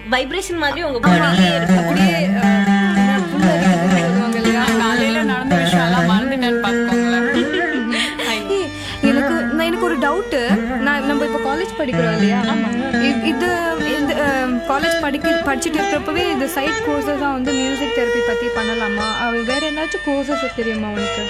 Vibration மாதிரி உங்க பாடியே இருக்கும் அப்படியே அஹ், என்ன புல்லரிக்குதுன்னு சொல்லுவாங்க இல்லையா காலையில நடந்த விஷயம் எல்லாம் மறந்துட்டேன்னு பாத்துக்கோங்களேன் ஏய், எனக்கு நான் எனக்கு ஒரு டவுட்டு நான் நம்ம இப்போ காலேஜ் படிக்கிறோம் இல்லையா இ- இது இந்த காலேஜ் படிக்க படிச்சுட்டு இருக்கிறப்பவே இது சைட் கோர்சஸாக வந்து மியூசிக் தெரப்பி பற்றி பண்ணலாமா அது வேற ஏதாச்சும் கோர்சஸ் தெரியுமா உனக்கு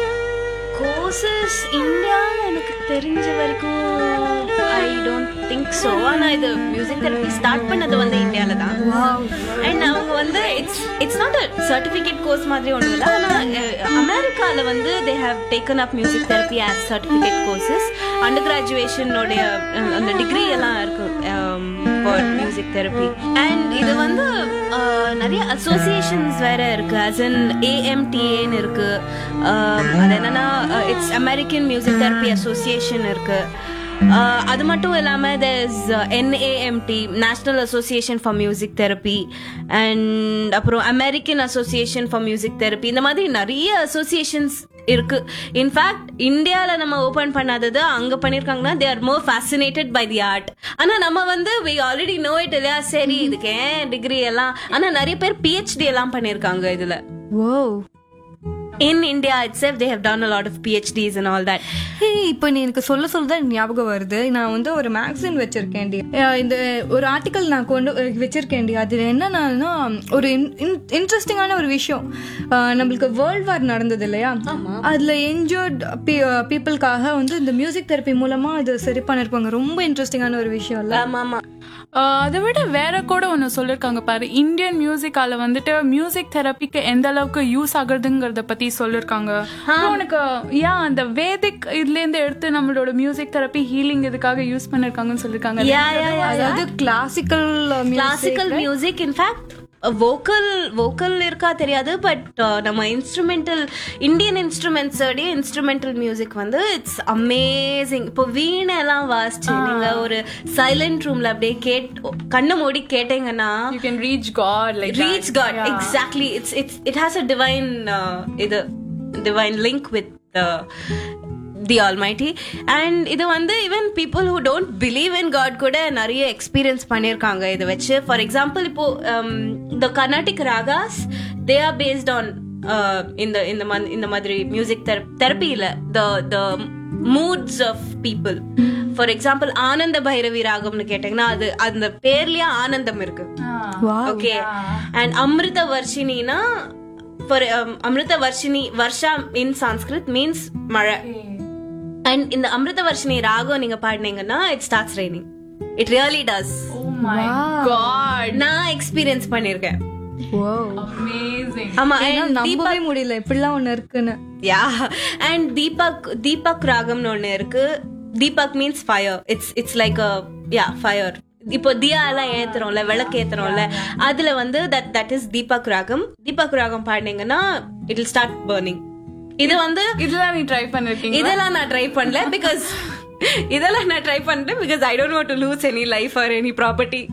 கோர்சஸ் இந்தியால எனக்கு தெரிஞ்ச வரைக்கும் ஐ டோன்ட் திங்க் ஸோ ஆனா இது மியூசிக் தெரப்பி ஸ்டார்ட் பண்ணது வந்து இந்தியால தான் அண்ட் அவங்க வந்து it's it's not a certificate course மாதிரி ஒன்றும் இல்லை ஆனால் அமெரிக்காவில் வந்து they have taken up music therapy as certificate courses under கிராஜுவேஷனுடைய அந்த டிகிரி எல்லாம் இருக்கு ஃபார் மியூசிக் தெரப்பி அண்ட் இது வந்து அஹ், நிறைய அசோசியேஷன்ஸ் வேற இருக்கு அஸ் இன் ஏஎம்டிஏன்னு இருக்கு அஹ், அது என்னன்னா it's American music therapy association இருக்கு Uh, அது மட்டும் இல்லாம there's NAMT national association for music therapy and அப்புறம் American association for music therapy இந்த மாதிரி நிறைய அசோசியேஷன்ஸ் இருக்கு இன்ஃபேக்ட் இந்தியால நம்ம ஓபன் பண்ணாதது அங்க பண்ணிருக்காங்கன்னா they are more fascinated by the art ஆனா நம்ம வந்து வி ஆல்ரெடி நோ இட் இல்லையா சரி இதுக்கு ஏன் டிகிரி எல்லாம் ஆனா நிறைய பேர் பிஹெச்டி எல்லாம் பண்ணிருக்காங்க இதுல oh in India itself they have done a lot of PhDs and all that hey இப்போ நீ எனக்கு சொல்ல சொல்ல தான் ஞாபகம் வருது நான் வந்து ஒரு மேக்சின் வச்சிருக்கேன்டி அஹ் இந்த ஒரு ஆர்டிக்கல் நான் கொண்டு அஹ் வச்சிருக்கேன்டி அது என்னன்னா ஒரு இன்ட்ரெஸ்டிங்கான ஒரு விஷயம் அஹ் நம்மளுக்கு வேர்ல்ட் வார் நடந்தது இல்லையா அதுல என்ஜோர்ட் பீப்புளுக்காக வந்து இந்த மியூசிக் தெரப்பி மூலமா இது சரி பண்ணிருப்பாங்க ரொம்ப இன்ட்ரெஸ்டிங்கான ஒரு விஷயம் இல்ல ஆமா ஆமா ஆஹ் அதை விட வேற கூட ஒன்று சொல்லியிருக்காங்க பாரு இந்தியன் மியூசிக்கால வந்துட்டு மியூசிக் தெரப்பிக்கு எந்த அளவுக்கு யூஸ் ஆகுறதுங்கிறத பத்தி சொல்லியிருக்காங்க அப்புறம் உனக்கு ஏன் அந்த வேதிக் இதுல இருந்து எடுத்து நம்மளோட மியூசிக் தெரப்பி ஹீலிங் இதுக்காக யூஸ் பண்ணிருக்காங்கன்னு சொல்லியிருக்காங்க யா யா யா அதாவது classical classical music in fact vocal vocal இருக்கா தெரியாது பட் நம்ம இன்ஸ்ட்ருமெண்டல் இந்தியன் இன்ஸ்ட்ருமெண்ட்ஸோடைய இன்ஸ்ட்ருமெண்டல் மியூசிக் வந்து இட்ஸ் அமேசிங் இப்போ வீணை எல்லாம் வாசிச்சு நீங்க ஒரு சைலண்ட் ரூம்ல அப்படியே கேட் கண்ணு மூடி கேட்டீங்கன்னா you can reach God like reach God exactly it's it's it has a divine இது divine link with the almighty and இது வந்து even people who don't believe in God கூட நிறைய எக்ஸ்பீரியன்ஸ் பண்ணியிருக்காங்க இதை வச்சு ஃபார் எக்ஸாம்பிள் இப்போ the Carnatic ragas they are based on இந்த இந்த மந் இந்த மாதிரி மியூசிக் தெரப்பியில் the the moods of people for example Ananda Bhairavi ராகம்னு கேட்டீங்கன்னா அது அந்த பேர்லயே ஆனந்தம் இருக்கு ஓகே அண்ட் அமிர்த வர்ஷினினா for Amrita Varshini Varsha in Sanskrit means மழை அண்ட் இந்த அமிர்த வர்ஷினி ராகம் நீங்க பாடினீங்கன்னா it starts raining it really does God நான் எக்ஸ்பீரியன்ஸ் பண்ணிருக்கேன் அமேசிங் ஆமா ஏன்னா and நம்பவே முடியல இப்படிலாம் ஒண்ணு இருக்குன்னு யா அண்ட் தீபக் தீபக் ராகம்னு ஒண்ணு இருக்கு Deepak means fire it's it's like a yeah fire இப்போ தியா எல்லாம் ஏத்துறோம்ல விளக்கு ஏத்துறோம்ல அதுல வந்து தட் தட் இஸ் தீபக் ராகம் தீபக் ராகம் பாடினீங்கன்னா இட் will ஸ்டார்ட் burning இது வந்து இதெல்லாம் நீ ட்ரை பண்ணிருக்கீங்க இதெல்லாம் நான் ட்ரை பண்ணல பிகாஸ் இதெல்லாம் நான் ட்ரை பண்ணிட்டேன் because I don't want to lose any life or any property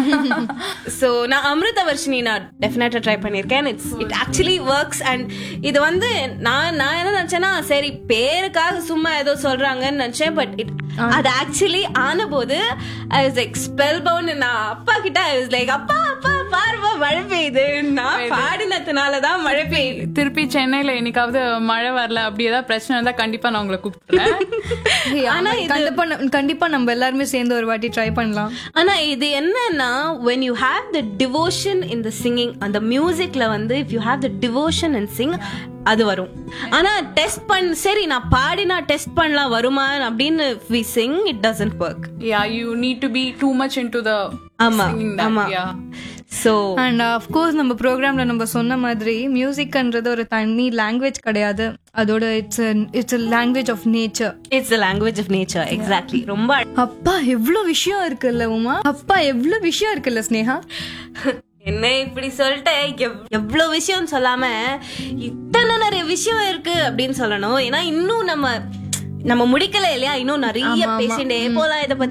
so நான் அமிர்த வர்ஷினி நான் டெஃபினட்டா ட்ரை பண்ணியிருக்கேன் it's it actually works and இது வந்து நான் நான் என்ன நினைச்சேன்னா சரி பேருக்காக சும்மா ஏதோ சொல்றாங்கன்னு நினைச்சேன் பட் இட் அது ஆக்சுவலி ஆன போது ஐ வாஸ் லைக் ஸ்பெல் பவுன் நான் அப்பா கிட்ட ஐ வாஸ் லைக் அப்பா அப்பா பாருப்பா மழை பெய்யுது நான் பாடினதுனால தான் மழை பெய்யுது திருப்பி சென்னையில என்னைக்காவது மழை வரல அப்படி ஏதாவது பிரச்சனை இருந்தா கண்டிப்பா நான் உங்களை கூப்பிடுறேன் ஏய், ஆமா, கண்டிப்பா ந- கண்டிப்பா நம்ம எல்லாருமே சேர்ந்து ஒரு வாட்டி ட்ரை பண்ணலாம் ஆனா இது என்னன்னா when you have the devotion in the singing அந்த மியூசிக்ல வந்து if you have the devotion and sing அது வரும் ஆனா டெஸ்ட் பண்ண சரி நான் பாடினா டெஸ்ட் பண்ணலாம் வருமா அப்படின்னு we sing it doesn't work yeah you need to be too much in to the ஆமா ஆமா so அண்ட் அஃப்கோர்ஸ் நம்ம ப்ரோக்ராம்ல நம்ம சொன்ன மாதிரி மியூசிக்ன்றது ஒரு தனி லாங்குவேஜ் கிடையாது அதோட it's it's language of nature it's the language of nature exactly ரொம்ப அப்பா எவ்வளவு விஷயம் இருக்குல்ல உமா அப்பா எவ்வளவு விஷயம் இருக்குல்ல ஸ்னேகா என்ன இப்படி சொல்லிட்டு எவ்- எவ்வளவு விஷயம் சொல்லாம இத்தனை நிறைய விஷயம் இருக்கு அப்படின்னு சொல்லணும் ஏன்னா இன்னும் நம்ம நம்ம முடிக்கல இல்லையா இன்னும் நிறைய பேசிட்டே போலாம் இத பத்தி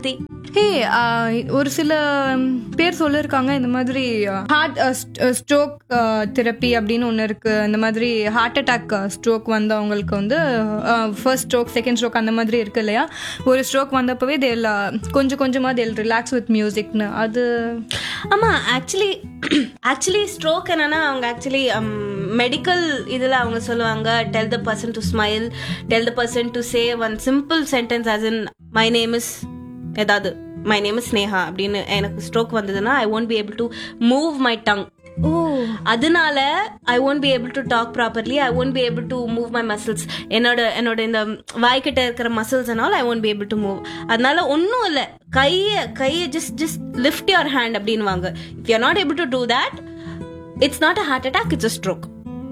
ஹே ஒரு சில ம், பேர் சொல்லியிருக்காங்க இந்த மாதிரி ஹார்ட் ஸ்ட்ரோக் தெரப்பி அப்படின்னு ஒன்று இருக்கு இந்த மாதிரி ஹார்ட் அட்டாக் ஸ்ட்ரோக் வந்தவங்களுக்கு வந்து ஃபர்ஸ்ட் ஸ்ட்ரோக் செகண்ட் ஸ்ட்ரோக் அந்த மாதிரி இருக்கு இல்லையா ஒரு ஸ்ட்ரோக் வந்தப்பவே தேல் கொஞ்சம் கொஞ்சமாக தேல் ரிலாக்ஸ் வித் மியூசிக்னு அது ஆமா ஆக்சுவலி ஆக்சுவலி ஸ்ட்ரோக் என்னன்னா அவங்க ஆக்சுவலி மெடிக்கல் இதுல அவங்க சொல்லுவாங்க tell the person to smile tell the person to say one simple sentence as in my name is ஏதாவது மை நேம் இஸ் ஸ்னேஹா அப்படின்னு எனக்கு ஸ்ட்ரோக் வந்ததுன்னா I won't be able to move my tongue oh அதனால I won't be able to talk properly I won't be able to move my muscles என்னோட என்னோட இந்த வாய்க்கிட்ட இருக்கிற மசில்ஸ் என்னால் I won't be able to move அதனால ஒன்றும் இல்லை கையை கையை just just lift your hand அப்படின்வாங்க if you not able to do that it's not a heart attack it's a stroke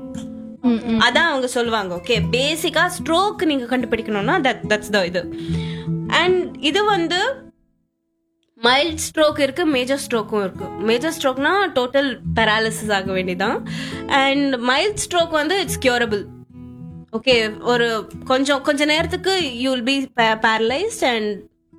அதான் அவங்க சொல்லுவாங்க ஓகே பேசிக்கா ஸ்ட்ரோக் நீங்க கண்டுபிடிக்கணும்னா தட் தட்ஸ் த இது அண்ட் இது வந்து மைல்ட் ஸ்ட்ரோக் இருக்கு மேஜர் ஸ்ட்ரோக்கும் இருக்கு மேஜர் ஸ்ட்ரோக்னா டோட்டல் பேராலிசிஸ் ஆக வேண்டியதான் அண்ட் மைல்ட் ஸ்ட்ரோக் வந்து இட்ஸ் கியூரபிள் ஓகே ஒரு கொஞ்சம் கொஞ்ச நேரத்துக்கு you will be paralysed and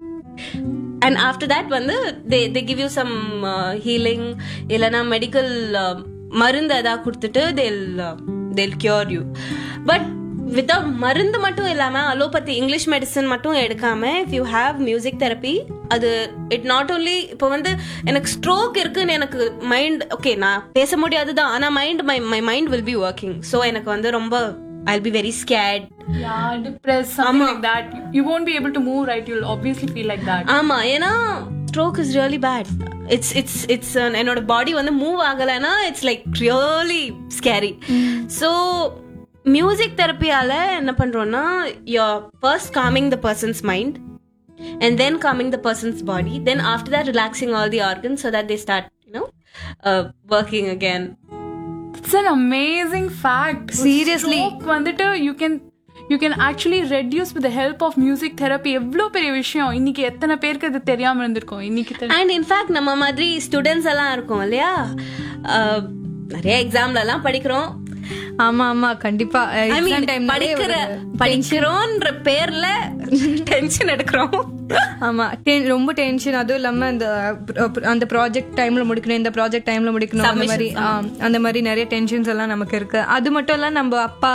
and after that வந்து they they give you some healing இல்லைனா மெடிக்கல் மருந்து எதாவது கொடுத்துட்டு தேல் தேல் கியூர் யூ பட் வித்தவுட் மருந்து மட்டும் இல்லாம அலோபதி இங்கிலீஷ் மெடிசன் மட்டும் எடுக்காம if you have music therapy அது இட் நாட் ஓன்லி இப்போ வந்து எனக்கு ஸ்ட்ரோக் இருக்குன்னு எனக்கு மைண்ட் ஓகே நான் பேச முடியாது தான் ஆனா mind my my mind will be working so எனக்கு வந்து ரொம்ப I be very scared Yeah, depressed, something like that. You won't be able to move, right? You'll obviously feel like that. ஆமா ஏன்னா stroke is really bad it's it's it's என்னோட body வந்து move ஆகலைன்னா it's like really scary so music தெரப்பியால என்ன பண்றோம்னா your first calming the person's mind and then calming the person's body then after that relaxing all the organs so that they start you know uh, working again It's an amazing fact. Seriously. Stroke வந்துட்டு you can you can actually reduce with the help of music therapy எவ்வளோ பெரிய விஷயம் இன்னைக்கு எத்தனை பேருக்கு இது தெரியாம இருந்திருக்கும் இன்னைக்கு தெரி- அண்ட் இன்ஃபேக்ட் நம்ம மாதிரி ஸ்டூடெண்ட்ஸ் எல்லாம் இருக்கோம் இல்லையா Uh, நிறைய எக்ஸாம்ல எல்லாம் படிக்கிறோம் ஆமா ஆமா கண்டிப்பா ஐ exam மீன் time நாலே படிக்கிற ஒரு- படிக்கிறோன்ற பேர்ல டென்ஷன் எடுக்கிறோம் ஆமா ten- ரொம்ப டென்ஷன் அதுவும் இல்லாம இந்த pro- அந்த ப்ராஜெக்ட் டைம்ல முடிக்கணும் இந்த ப்ராஜெக்ட் டைம்ல முடிக்கணும் அந்த மாதிரி ஆ, அந்த மாதிரி நிறைய டென்ஷன்ஸ் எல்லாம் நமக்கு இருக்கு அது மட்டும் இல்ல நம்ம அப்பா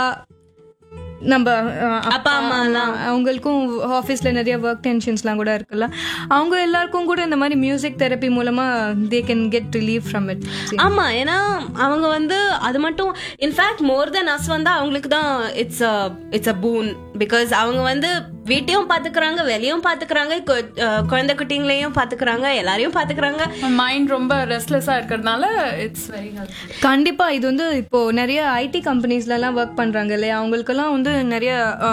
நம்ம ஆ, அப்பா அம்மா எல்லாம் அவங்களுக்கும் ஆஃபீஸ்ல நிறைய ஒர்க் டென்ஷன்ஸ்லாம் கூட இருக்குல்ல அவங்க எல்லாருக்கும் கூட இந்த மாதிரி மியூசிக் தெரப்பி மூலமா they can get relieve from it ஆமா ஏன்னா அவங்க வந்து அது மட்டும் இன்ஃபேக்ட் மோர் தென் அஸ் வந்து அவங்களுக்கு தான் it's it's a boon because அவங்க வந்து வீட்டையும் பாத்துக்கிறாங்க வெளியும் பாத்துக்கிறாங்க கொ- அஹ், குழந்தை குட்டிங்களையும் பாத்துக்கிறாங்க எல்லாரையும் பாத்துக்கிறாங்க மைண்ட் ரொம்ப ரெஸ்ட்லெஸ்ஸா இருக்கிறதுனால இட்ஸ் வெரி ஹெல்ப் கண்டிப்பா இது வந்து இப்போ நிறைய ஐடி கம்பெனிஸ்ல எல்லாம் ஒர்க் பண்றாங்க இல்லையா அவங்களுக்கெல்லாம் வந்து நிறைய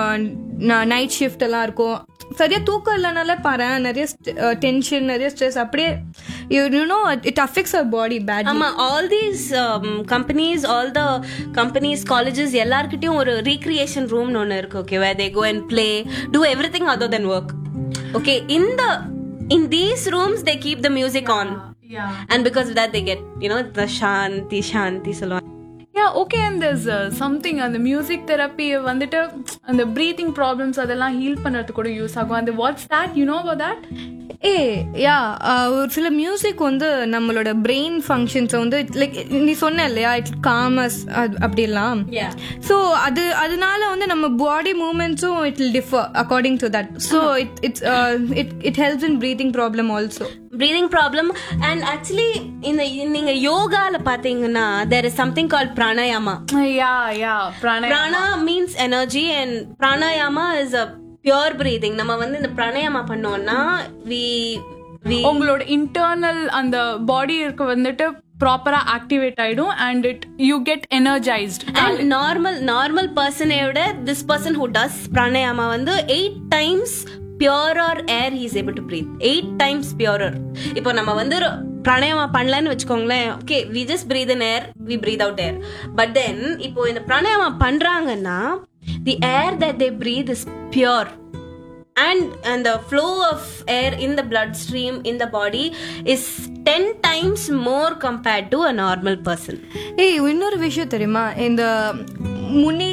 நைட் ஷிஃப்ட் எல்லாம் இருக்கும் சரியா தூக்கம் இல்லைனால பாரு நிறைய டென்ஷன் நிறைய ஸ்ட்ரெஸ் அப்படியே you know it affects our body bad ஆமா all these companies all the companies colleges எல்லார்கிட்டயும் ஒரு ரீக்ரியேஷன் ரூம்னு ஒன்று இருக்கு okay where they go and play do everything other then work okay இந்த in these rooms they keep the music on yeah and because that they get you know the சாந்தி சாந்தி சொல்லுவாங்க yeah okay and there's something அந்த music therapy வந்துட்டு அந்த breathing problems அதெல்லாம் heel பண்ணுறதுக்கு கூட யூஸ் ஆகும் அந்த what's that you know about that ஏ யா ஒரு சில மியூசிக் வந்து நம்மளோட பிரெயின் ஃபங்க்ஷன்ஸை வந்து லைக் நீ சொன்ன இல்லையா இட்ஸ் காமஸ் அப்படிலாம் Yeah. ஸோ அது அதனால வந்து நம்ம பாடி மூமெண்ட்ஸும் it will differ according to that so it it's it it helps in breathing problem also breathing problem and actually இந்த நீங்க யோகால பாத்தீங்கன்னா there is something call pranayama yeah yeah pranayam prana means energy and pranayama is a pure breathing நம்ம வந்து இந்த பிராணாயாமா பண்ணோம்னா we we உங்களோட internal அந்த பாடி இருக்க வந்துட்டு ப்ராப்பரா ஆக்டிவேட் ஆயிடும் and it you get energised and normal normal பர்சனையோட this person who does pranayama வந்து eight times purer air he's able to breathe eight times purer இப்போ நம்ம வந்து ஒரு பிராணாயாமா பண்ணலன்னு வச்சுக்கோங்களேன் okay we just breathe in air we breathe out air but then இப்போ இந்த பிராணாயாமா பண்றாங்கன்னா the air that they breathe is pure and and the flow of air in the bloodstream in the body is 10 times more compared to a normal person ஏய் இன்னொரு விஷயம் தெரியுமா இந்த முனி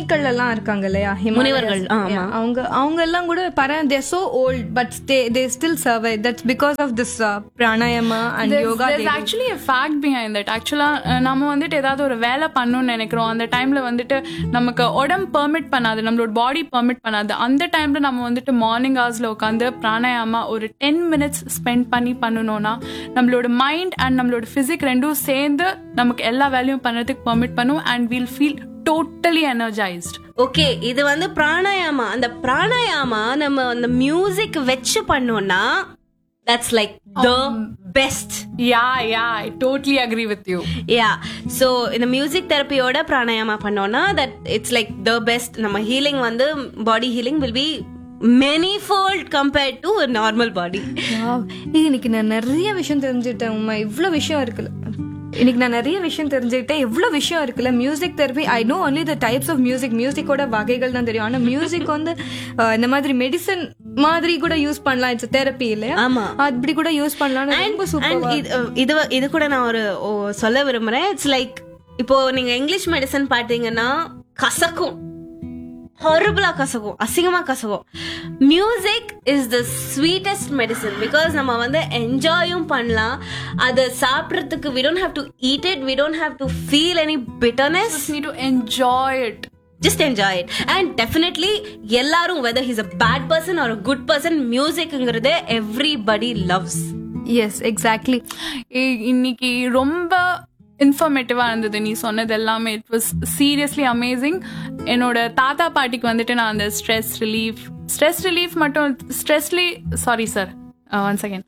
ரிஷிகள் எல்லாம் இருக்காங்க இல்லையா Himalayas. முனிவர்கள், ஆமா. Yeah, அவங்க அவங்க எல்லாம் கூட பாரு they're so old but they still survive that's because of this pranayama and yoga there's actually a fact behind that ஆக்சுவலா நம்ம வந்துட்டு ஏதாவது ஒரு வேலை பண்ணணும்னு நினைக்கிறோம் அந்த டைம்ல வந்துட்டு நமக்கு உடம்பு பெர்மிட் பண்ணாது நம்மளோட பாடி பெர்மிட் பண்ணாது அந்த டைம்ல நம்ம வந்துட்டு மார்னிங் ஹவர்ஸ்ல உட்காந்து பிராணாயாமா ஒரு டென் மினிட்ஸ் ஸ்பெண்ட் பண்ணி பண்ணணும்னா நம்மளோட மைண்ட் அண்ட் நம்மளோட பிசிக் ரெண்டும் சேர்ந்து நமக்கு எல்லா வேலையும் பண்ணுறதுக்கு பெர்மிட் பண்ணும் and we'll feel totally energised okay இது வந்து பிராணாயாமா அந்த பிராணாயாமா நம்ம அந்த மியூசிக் வச்சு பண்ணோம்னா that's like the best yeah yeah I totally agree with you yeah so இந்த மியூசிக் தெரப்பியோட பிராணாயாமா பண்ணோம்னா that it's like the best நம்ம ஹீலிங் வந்து body healing will be many fold compared to normal body இன்னைக்கு நான் நிறைய விஷயம் தெரிஞ்சுட்டேன் உமா இவ்வளவு விஷயம் இருக்குல்ல இன்னைக்கு நான் நிறைய விஷயம் தெரிஞ்சுக்கிட்டேன் எவ்வளவு விஷயம் இருக்குல்ல music therapy I know only the types of music மியூசிக்கோட வகைகள் தான் தெரியும் ஆனா மியூசிக் வந்து அஹ், இந்த மாதிரி மெடிசன் மாதிரி கூட யூஸ் பண்ணலாம் இட்ஸ் தெரப்பி இல்லையா ஆமா. அப்படி கூட யூஸ் பண்ணலாம் ரொம்ப And சூப்பர் இது இது இது கூட நான் ஒரு ஓ, சொல்ல விரும்புறேன் இட்ஸ் லைக் இப்போ நீங்க இங்கிலீஷ் மெடிசன் பார்த்தீங்கன்னா கசக்கும் ஹாரபிளா கசக்கும் அசிங்கமா கசக்கும் music is the sweetest medicine because நம்ம வந்து என்ஜாயும் பண்ணலாம் அதை சாப்பிட்றதுக்கு we don't have to eat it we don't have to feel any bitterness need to enjoy it just enjoy it and definitely எல்லாரும் whether he's a bad person or a good person மியூசிக்ங்கிறது everybody loves yes exactly ஏய், இன்னைக்கு ரொம்ப இன்ஃபர்மேட்டிவா இருந்தது நீ சொன்னது எல்லாமே it was seriously amazing என்னோட தாத்தா பாட்டிக்கு வந்துட்டு நான் அந்த ஸ்ட்ரெஸ் ரிலீஃப் ஸ்ட்ரெஸ் ரிலீஃப் மட்டும் ஸ்ட்ரெஸ்லி சாரி சார் ஒன் செகண்ட்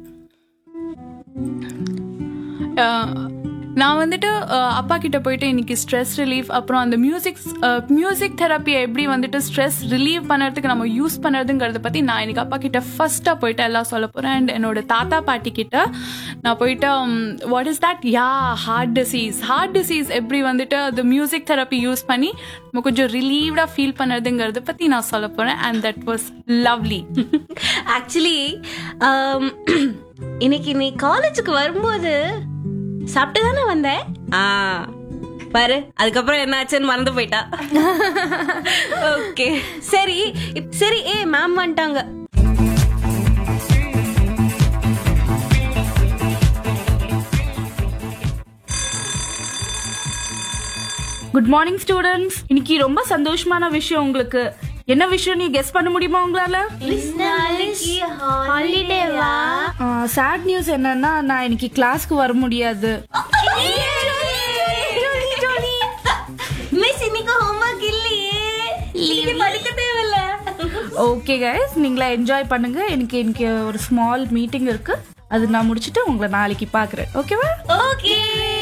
நான் வந்துட்டு அஹ், அப்பா கிட்ட போயிட்டு இன்னைக்கு ஸ்ட்ரெஸ் ரிலீஃப் அப்புறம் அந்த மியூசிக் மியூசிக் தெரப்பியை எப்படி வந்துட்டு ஸ்ட்ரெஸ் ரிலீவ் பண்ணுறதுக்கு நம்ம யூஸ் பண்ணுறதுங்கிறத பற்றி நான் இன்னைக்கு அப்பா கிட்ட ஃபர்ஸ்ட்டாக போயிட்டு எல்லாம் சொல்ல போகிறேன் அண்ட் என்னோட தாத்தா பாட்டி கிட்ட நான் போயிட்டு what is that yeah heart disease heart disease எப்படி வந்துட்டு அது மியூசிக் தெரப்பி யூஸ் பண்ணி நம்ம கொஞ்சம் ரிலீவ்டாக ஃபீல் பண்ணுறதுங்கிறத பற்றி நான் சொல்ல போகிறேன் and that was lovely actually இன்னைக்கு நீ காலேஜுக்கு வரும்போது சாப்பிட்டு தானே வந்தேன் ஆ பாரு அதுக்கப்புறம் என்னாச்சுன்னு மறந்து போயிட்டா ஓகே சரி இப்- சரி ஏ மேம் வந்துட்டாங்க குட் மார்னிங் ஸ்டூடெண்ட்ஸ் இன்னைக்கு ரொம்ப சந்தோஷமான விஷயம் உங்களுக்கு என்ன விஷயம் நீ கெஸ் பண்ண முடியுமா உங்களால ஹாலிடேவா சேட் நியூஸ் என்னன்னா நான் இன்னைக்கு கிளாஸ்க்கு வர முடியாது மிஸ் இன்னைக்கு ஹோம்ஒர்க் இல்லையே இன்னைக்கு படிக்க தேவையில்ல ஓகே கைஸ் நீங்களா என்ஜாய் பண்ணுங்க எனக்கு இன்னைக்கு ஒரு ஸ்மால் மீட்டிங் இருக்கு அது நான் முடிச்சிட்டு உங்களை நாளைக்கு பாக்குறேன் ஓகேவா ஓகே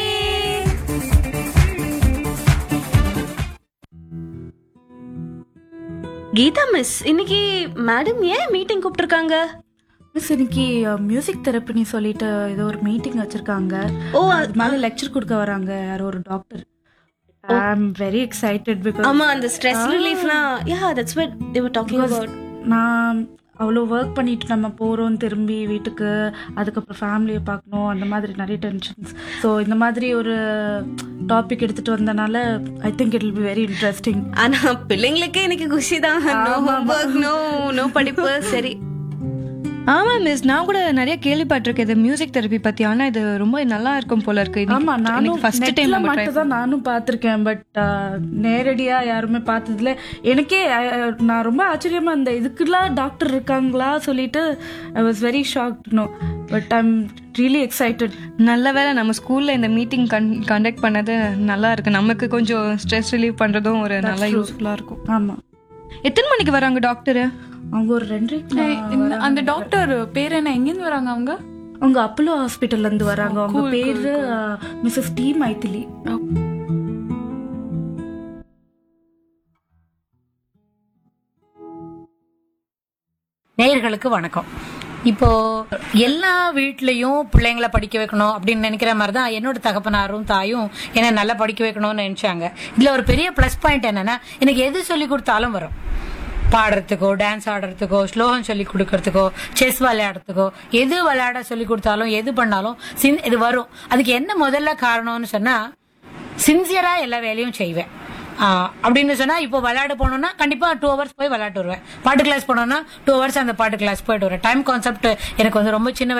கீதா மிஸ் இன்னைக்கு மேடம் ஏன் மீட்டிங் கூப்பிட்டுருக்காங்க மிஸ் இன்னைக்கு மியூசிக் தெரப்பி சொல்லிட்டு ஏதோ ஒரு மீட்டிங் வச்சிருக்காங்க ஓ அது மேல லெக்சர் கொடுக்க வராங்க யாரோ ஒரு doctor I am very excited because ஆமா அந்த ஸ்ட்ரெஸ் ரிலீஃப்லாம் yeah that's what they were talking about நான் அவ்வளோ ஒர்க் பண்ணிட்டு நம்ம போகிறோம் திரும்பி வீட்டுக்கு அதுக்கப்புறம் ஃபேமிலியை பார்க்கணும் அந்த மாதிரி நிறைய டென்ஷன்ஸ் ஸோ இந்த மாதிரி ஒரு டாபிக் எடுத்துட்டு வந்தனால I think it will be very interesting ஆனா பிள்ளைங்களுக்கே எனக்கு குஷி தான் நோ ஹோம்ஒர்க் நோ நோ படிப்பு சரி ஆமா மிஸ் நான் கூட நிறைய கேள்விப்பட்டிருக்கேன் இது மியூசிக் தெரப்பி பத்தி ஆனா இது ரொம்ப நல்லா இருக்கும் போல இருக்கு ஆமா நானும் ஃபர்ஸ்ட் நெட்ல டைம் மட்டும் தான் நானும் பார்த்திருக்கேன் பட் நேரடியா யாருமே பார்த்ததுல எனக்கே அஹ், நான் ரொம்ப ஆச்சரியமா இந்த இதுக்கெல்லாம் டாக்டர் இருக்காங்களா சொல்லிட்டு I was very shocked no but I am really excited நல்ல வேளை நம்ம ஸ்கூல்ல இந்த மீட்டிங் கண்டக்ட் பண்ணது நல்லா இருக்கு நமக்கு கொஞ்சம் ஸ்ட்ரெஸ் ரிலீவ் பண்றதும் ஒரு நல்லா யூஸ்ஃபுல்லா இருக்கும் ஆமா எத்தனை மணிக்கு வராங்க டாக்டர் அவங்க ஒரு ரெண்டு இந்த- அந்த டாக்டர் பேர் என்ன எங்கேருந்து வராங்க அவங்க அவங்க அப்போலோ ஹாஸ்பிட்டல்ல இருந்து வராங்க அவங்க பேரு மிஸ்ஸஸ் டி மைதிலி நேயர்களுக்கு வணக்கம் இப்போ எல்லா வீட்லயும் பிள்ளைங்களை படிக்க வைக்கணும் அப்படின்னு நினைக்கிற மாதிரி தான் என்னோட தகப்பனாரும் தாயும் என்ன நல்லா படிக்க வைக்கணும்னு நினைச்சாங்க இதுல ஒரு பெரிய ப்ளஸ் பாயிண்ட் என்னன்னா எனக்கு எது சொல்லி கொடுத்தாலும் வரும் பாடுறதுக்கோ டான்ஸ் ஆடுறதுக்கோ ஸ்லோகம் சொல்லி கொடுக்கறதுக்கோ செஸ் விளையாடுறதுக்கோ எது விளையாட சொல்லி கொடுத்தாலும் எது பண்ணாலும் சின் இது வரும் அதுக்கு என்ன முதல்ல காரணம்னு சொன்னா சின்சியரா எல்லா வேலையும் செய்வேன் ஆஹ் அப்படின்னு சொன்னா இப்போ விளையாட போனோம்னா கண்டிப்பா டூ ஹவர்ஸ் போய் விளையாட்டு வருவேன் பாட்டு கிளாஸ் போனோம்னா டூ ஹவர்ஸ் அந்த பாட்டு கிளாஸ் போயிட்டு வருவேன் டைம் கான்செப்ட் எனக்கு வந்து ரொம்ப சின்ன